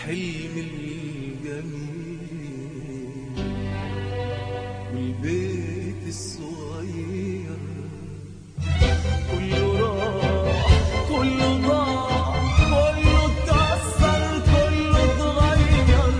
حلم الجميل والبيت الصغير كله راح كله ضاع كله اتكسر كله اتغير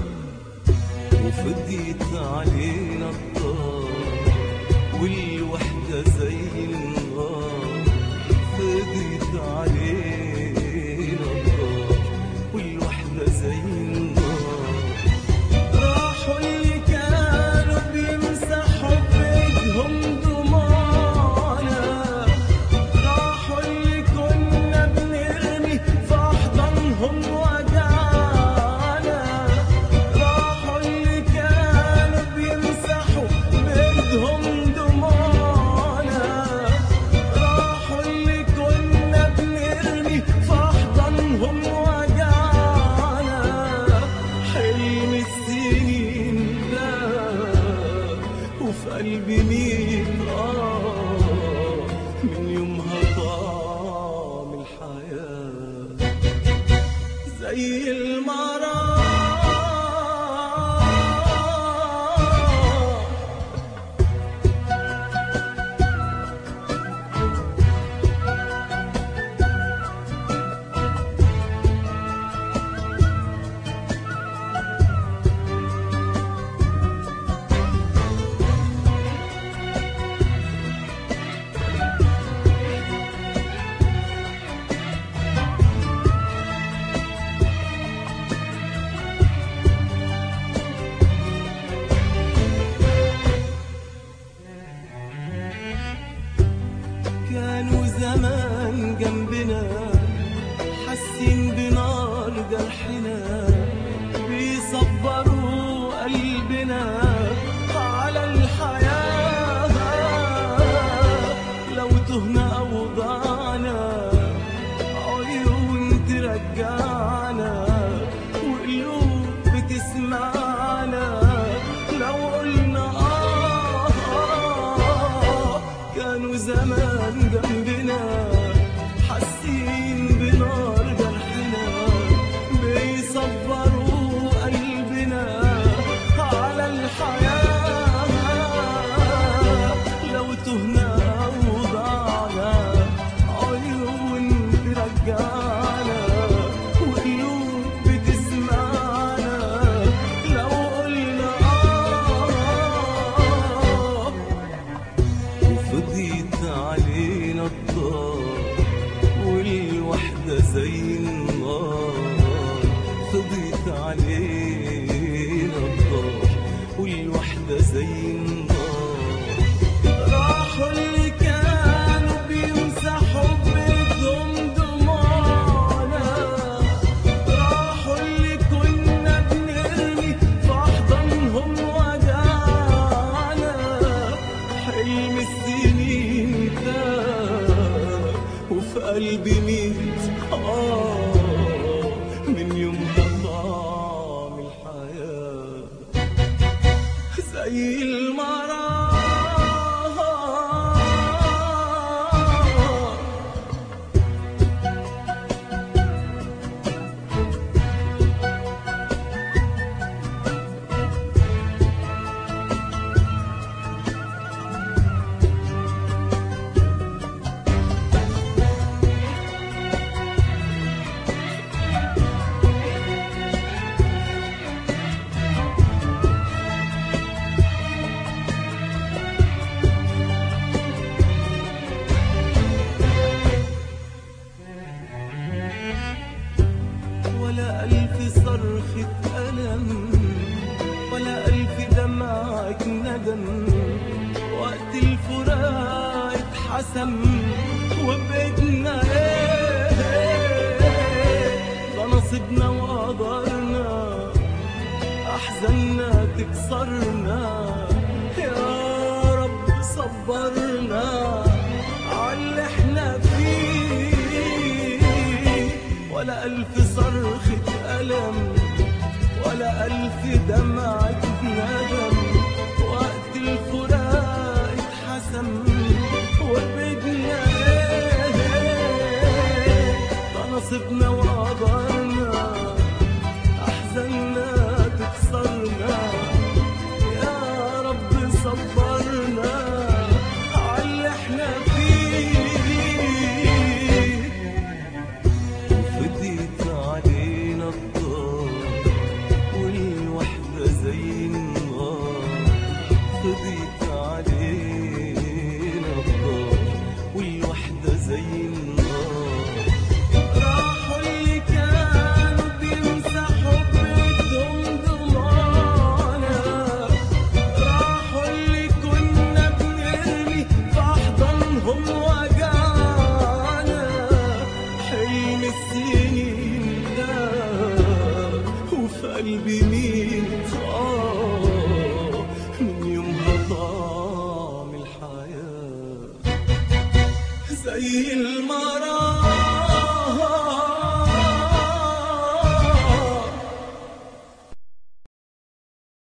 وفضيت علينا الطار والوحدة زي النار فضيت علينا الطار والوحدة زي النار راحوا اللي كانوا بيمسحوا بإيدهم دموعنا راحوا اللي كنا بنرمي في أحضانهم وجعنا راحوا اللي كانوا بيمسحوا بإيدهم دموعنا راحوا اللي كنا بنرمي في أحضانهم وجعنا حلم السنين ده وفي قلبي مين آه من يومها طعم الحياة زي المرار كانوا زمان جنبنا حاسين بنار جرحنا بيصبروا قلبنا على الحياة لو تهنا أو ضعنا عيون ترجعنا وقلوب بتسمعنا لو قلنا آه, آه كانوا زمان جنبنا حاسين بنار جرحنا بيصبروا قلبنا على الحياة لو تهنا وضعنا عيون ترجعنا وقلوب بتسمعنا لو قلنا آه وفضيت علينا الدار والوحدة زي النار فضيت علينا الدار والوحدة زي النار راحوا اللي كانوا بيمسحوا بإيدهم دموعنا راحوا اللي كنا بنرمي في أحضانهم وجعنا حلم السنين ده وفي قلبي ميت آه من يومها طعم الحياة زي المرار ولا ألف صرخة ألم ولا ألف دمعة ندم وقت الفراق اتحسم وبإيدنا إيه ده نصيبنا وقدرنا أحزاننا تكسرنا يا رب صبرنا عاللي احنا فيه ولا ألف صرخة ألم ولا ألف دمعة ندم وقت الفراق اتحسم وبدنا ايه ده نصيبنا وقدرنا السنين ده وفي قلبي ميت آه من يومها طعم الحياة زي المرض